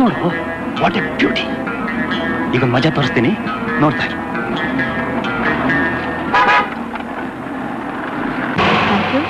ನೋಡು what A beauty ಈಗ ಒಂದ್ ಮಜಾ ತೋರಿಸ್ತೀನಿ ನೋಡ್ತಾ ಇರು ಥ್ಯಾಂಕ್ ಯು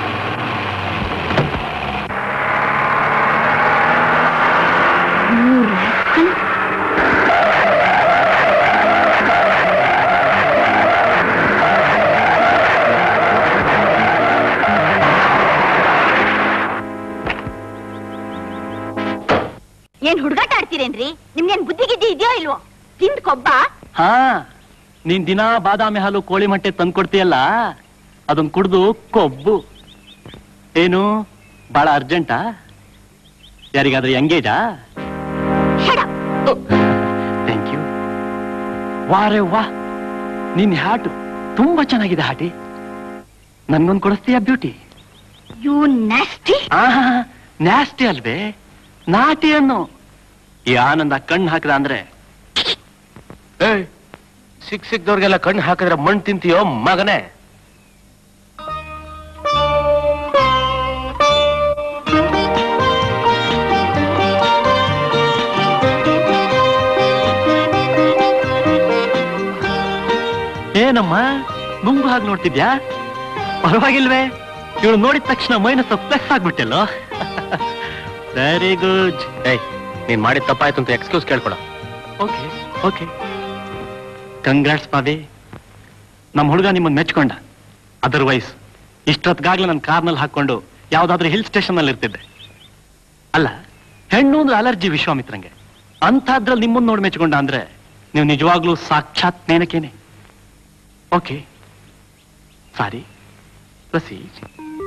ಏನ್ ಹುಡುಗಾಟ ಆಡ್ತೀರೇನ್ರಿ ನಿಮ್ಗೇನ್ ಬುದ್ಧಿ ಗಿದ್ದಿ ಇದೆಯೋ ಇಲ್ವೋ ತಿಂದ್ ಕೊಬ್ಬ ಹಾ ನೀನ್ ದಿನಾ ಬಾದಾಮಿ ಹಾಲು ಕೋಳಿ ಮೊಟ್ಟೆ ತಂದ್ಕೊಡ್ತೀಯಲ್ಲ ಅದನ್ ಕುಡ್ದು ಕೊಬ್ಬು ಏನು ಬಹಳ ಅರ್ಜೆಂಟಾ ಯಾರಿಗಾದ್ರೂ ಎಂಗೇಜಾ ಥ್ಯಾಂಕ್ ಯು ವಾರೇ ವಾ ನಿನ್ ಹ್ಯಾಟು ತುಂಬಾ ಚೆನ್ನಾಗಿದೆ ಹಾಟಿ ನನ್ಗೊಂದ್ ಕೊಡಿಸ್ತೀಯಾ ಬ್ಯೂಟಿ ಯು ನಾಸ್ಟಿ ಆಹಾ ನ್ಯಾಸ್ಟಿ ಅಲ್ವೇ ನಾಟಿ ಅನ್ನು ಈ ಆನಂದ ಕಣ್ಣು ಹಾಕಿದ ಅಂದ್ರೆ ಏಯ್ ಸಿಕ್ ಸಿಕ್ದವ್ರಿಗೆಲ್ಲ ಕಣ್ಣು ಹಾಕಿದ್ರೆ ಮಣ್ಣು ತಿಂತೀಯೋ ಮಗನೇ ಏನಮ್ಮ ನುಂಗು ಹಾಗೆ ನೋಡ್ತಿದ್ಯಾ ಪರವಾಗಿಲ್ವೇ ಇವಳು ನೋಡಿದ ತಕ್ಷಣ ಮೈನಸ್ ಪ್ಲಸ್ ಆಗ್ಬಿಟ್ಟೆಲ್ಲೋ ವೆರಿ ಗುಡ್ ಏಯ್ ನೀನ್ ಮಾಡಿದ ತಪ್ಪಾಯ್ತು ಅಂತ ಎಕ್ಸ್ಕ್ಯೂಸ್ ಕೇಳ್ಕೊಡ ಓಕೆ ಓಕೆ ಕಂಗ್ರಾಟ್ಸ್ ಪಾವಿ ನಮ್ಮ ಹುಡುಗ ನಿಮ್ಮನ್ನ ಮೆಚ್ಕೊಂಡ ಅದರ್ವೈಸ್ ಇಷ್ಟೊತ್ತಿಗಾಗ್ಲೇ ನನ್ನ ಕಾರ್ನಲ್ಲಿ ಹಾಕೊಂಡು ಯಾವ್ದಾದ್ರೂ ಹಿಲ್ ಸ್ಟೇಷನ್ ಅಲ್ಲಿ ಇರ್ತಿದ್ದೆ ಅಲ್ಲ ಹೆಣ್ಣು ಅಂದ್ರೆ ಅಲರ್ಜಿ ವಿಶ್ವಾಮಿತ್ರಂಗೆ ಅಂಥದ್ರಲ್ಲಿ ನಿಮ್ಮನ್ನ ನೋಡಿ ಮೆಚ್ಕೊಂಡ ಅಂದ್ರೆ ನೀವು ನಿಜವಾಗ್ಲೂ ಸಾಕ್ಷಾತ್ ನೇನಕೇನೆ okay sorry proceed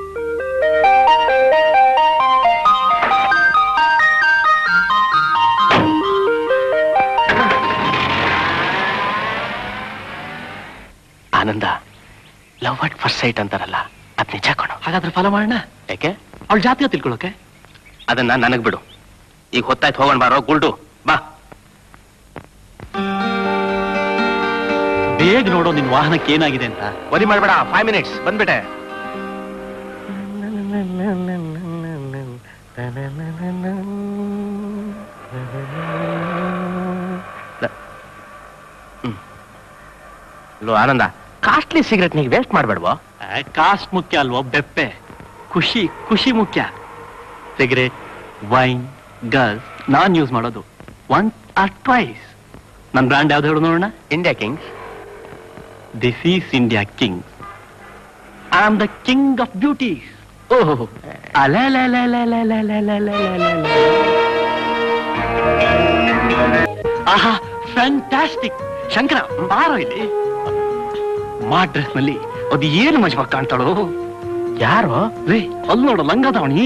Ananda love at first sight ಅಂತಾರಲ್ಲ ಅದ್ ನಿಜ ಕಣೋ ಹಾಗಾದ್ರೆ ಫಾಲೋ ಮಾಡೋಣ ಯಾಕೆ ಅವಳ ಜಾತಿಯ ತಿಳ್ಕೊಳಕ್ಕೆ ಅದನ್ನ ನನಗ್ ಬಿಡು ಈಗ ಹೊತ್ತಾಯ್ತು ಹೋಗೋಣ ಬಾರೋ ಗುಲ್ಡು ಬಾ ಬೇಗ ನೋಡೋ ನಿನ್ ವಾಹನಕ್ಕೆ ಏನಾಗಿದೆ ಅಂತ ವರಿ ಮಾಡ್ಬೇಡ ಫೈವ್ ಮಿನಿಟ್ಸ್ ಬಂದ್ಬಿಟ್ಟೆ ಲೋ ಆನಂದ ಕಾಸ್ಟ್ಲಿ ಸಿಗರೆಟ್ ನೀವು ವೇಸ್ಟ್ ಮಾಡ್ಬೇಡ್ವೋ ಕಾಸ್ಟ್ ಮುಖ್ಯ ಅಲ್ವೋ ಬೆಪ್ಪೆ ಖುಷಿ ಖುಷಿ ಮುಖ್ಯ ಸಿಗರೇಟ್ ವೈನ್ ಗರ್ಲ್ಸ್ ನಾನ್ ಯೂಸ್ ಮಾಡೋದು ಒನ್ ಆರ್ ಟ್ವೈಸ್ ನನ್ನ ಬ್ರ್ಯಾಂಡ್ ಯಾವ್ದು ಹೇಳು ನೋಡೋಣ India Kings this is India King I am the king of beauties ಓಹೋ ಆಹಾ ಫ್ಯಾಂಟಾಸ್ಟಿಕ್ ಶಂಕರ ಬಾರೋ ಇಲ್ಲಿ ಮಾ ಡ್ರೆಸ್ ನಲ್ಲಿ ಅದು ಏನು ಮಜವಾಗಿ ಕಾಣ್ತಾಳೋ ಯಾರು ರೇ ಅಲ್ಲಿ ನೋಡು ಲಂಗದವಣಿ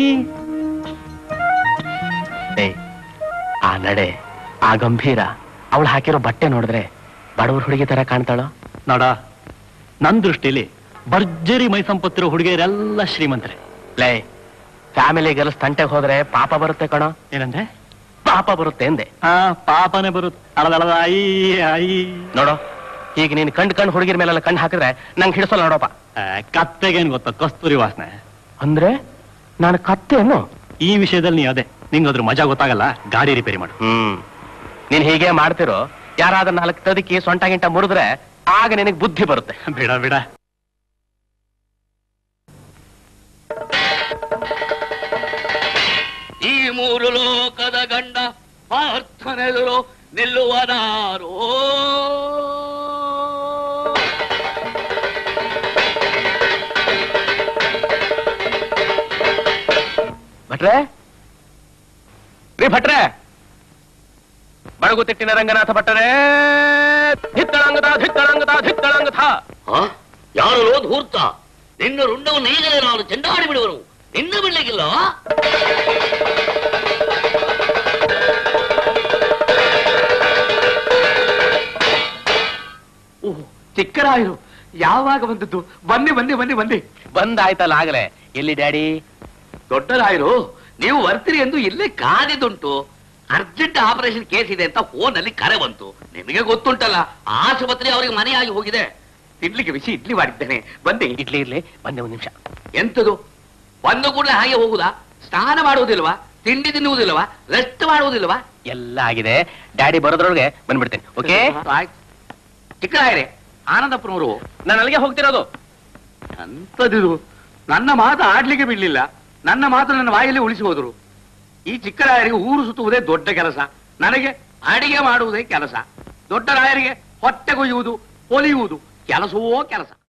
ಏ ಆ ನಡೆ ಆ ಗಂಭೀರ ಅವಳು ಹಾಕಿರೋ ಬಟ್ಟೆ ನೋಡಿದ್ರೆ ಬಡವ್ರ ಹುಡುಗಿ ತರ ಕಾಣ್ತಾಳೋ ನೋಡ ನನ್ ದೃಷ್ಟಿಲಿ ಭರ್ಜರಿ ಮೈ ಸಂಪತ್ತಿರೋ ಹುಡುಗಿಯರೆಲ್ಲ ಶ್ರೀಮಂತರೆ ಲೇ ಫ್ಯಾಮಿಲಿ ಗರ್ಲ್ಸ್ ತಂಟೆಗೆ ಹೋದ್ರೆ ಪಾಪ ಬರುತ್ತೆ ಕಣೋ ಏನಂದ್ರೆ ಪಾಪ ಬರುತ್ತೆ ಎಂದೆ ಆ ಪಾಪನೇ ಬರುತ್ತೆ ಅಳದಳದ ಐ ಐ ನೋಡೋ ಈಗ ನೀನ್ ಕಂಡ್ ಕಂಡ್ ಹುಡುಗಿರ ಮೇಲೆಲ್ಲ ಕಣ್ಣು ಹಾಕಿದ್ರೆ ನಂಗೆ ಹಿಡಿಸಲ್ಲ ನೋಡಪ್ಪ ಆ, ಕತ್ತೆಗೇನ್ ಗೊತ್ತಾ ಕಸ್ತೂರಿ ವಾಸನೆ ಅಂದ್ರೆ ನಾನು ಕತ್ತೇನು ಈ ವಿಷಯದಲ್ಲಿ ನೀ ಅದೇ ನಿಂಗ್ ಅದ್ರ ಮಜಾ ಗೊತ್ತಾಗಲ್ಲ ಗಾಡಿ ರಿಪೇರಿ ಮಾಡು ಹ್ಮ್ ನೀನ್ ಹೀಗೆ ಮಾಡ್ತಿರೋ ಯಾರಾದ್ರೂ ನಾಲ್ಕು ತದಕಿ ಸೊಂಟ ಗಿಂಟ ಮುರಿದ್ರೆ ಆಗ ನಿನಗೆ ಬುದ್ಧಿ ಬರುತ್ತೆ ಬಿಡ ಬಿಡ ಈ ಮೂರು ಲೋಕದ ಗಂಡ ಪಾರ್ಥನೆದುರು ನಿಲ್ಲುವನಾರೋ ಭಟ್ರೆ ರೀ ಭಟ್ರೆ ಬಡಗುತಿಟ್ಟಿನ ರಂಗನಾಥ ಭಟ್ಟರೇ ಧಿತ್ತಳಂಗದ ಧಿತ್ತಳಂಗದ ಧಿತ್ತಳಂಗದ ಯಾರು ಧೂರ್ತ ನಿನ್ನ ರುಂಡವನ್ನು ಈಗಲೇ ನಾನು ಚೆಂಡಾಡಿ ಬಿಡುವರು ನಿನ್ನ ಬಿಡ್ಲಿಕ್ಕಿಲ್ಲ ಚಿಕ್ಕರಾಯರು ಯಾವಾಗ ಬಂದದ್ದು ಬನ್ನಿ ಬನ್ನಿ ಬನ್ನಿ ಬನ್ನಿ ಬಂದಾಯ್ತಲ್ಲ ಆಗಲೇ ಎಲ್ಲಿ ಡ್ಯಾಡಿ ದೊಡ್ಡರಾಯರು ನೀವು ಬರ್ತೀರಿ ಎಂದು ಇಲ್ಲೇ ಕಾದಿದುಂಟು ಅರ್ಜೆಂಟ್ ಆಪರೇಷನ್ ಕೇಸ್ ಇದೆ ಅಂತ ಫೋನ್ ಅಲ್ಲಿ ಕರೆ ಬಂತು ನಿಮಗೆ ಗೊತ್ತುಂಟಲ್ಲ ಆಸ್ಪತ್ರೆ ಅವರಿಗೆ ಮನೆಯಾಗಿ ಹೋಗಿದೆ ತಿನ್ಲಿಕ್ಕೆ ಬಿಸಿ ಇಡ್ಲಿ ಮಾಡಿದ್ದೇನೆ ಬನ್ನಿ ಇಡ್ಲಿ ಇರ್ಲಿ ಬಂದೆ ಒಂದ್ ನಿಮಿಷ ಎಂತದು ಬಂದ ಕೂಡಲೇ ಹಾಗೆ ಹೋಗುದಾ ಸ್ನಾನ ಮಾಡುವುದಿಲ್ವಾ ತಿಂಡಿ ತಿನ್ನುವುದಿಲ್ವಾ ರೆಸ್ಟ್ ಮಾಡುವುದಿಲ್ವಾ ಎಲ್ಲ ಆಗಿದೆ ಡ್ಯಾಡಿ ಬರೋದ್ರೊಳಗೆ ಬಂದ್ಬಿಡ್ತೇನೆ ಓಕೆ ಆಯ್ತು ಚಿಕ್ಕರಾಯರೇ ಆನಂದಪ್ಪನವರು ನಾನು ಅಲ್ಲಿಗೆ ಹೋಗ್ತಿರೋದು ಎಂತದಿದು ನನ್ನ ಮಾತು ಆಡ್ಲಿಕ್ಕೆ ಬಿಡ್ಲಿಲ್ಲ ನನ್ನ ಮಾತು ನನ್ನ ಬಾಯಲ್ಲಿ ಉಳಿಸಿ ಹೋದ್ರು ಈ ಚಿಕ್ಕರಾಯರಿಗೆ ಊರು ಸುತ್ತುವುದೇ ದೊಡ್ಡ ಕೆಲಸ ನನಗೆ ಅಡಿಗೆ ಮಾಡುವುದೇ ಕೆಲಸ ದೊಡ್ಡ ರಾಯರಿಗೆ ಹೊಟ್ಟೆ ಕೊಯ್ಯುವುದು ಹೊಲಿಯುವುದು ಕೆಲಸವೋ ಕೆಲಸ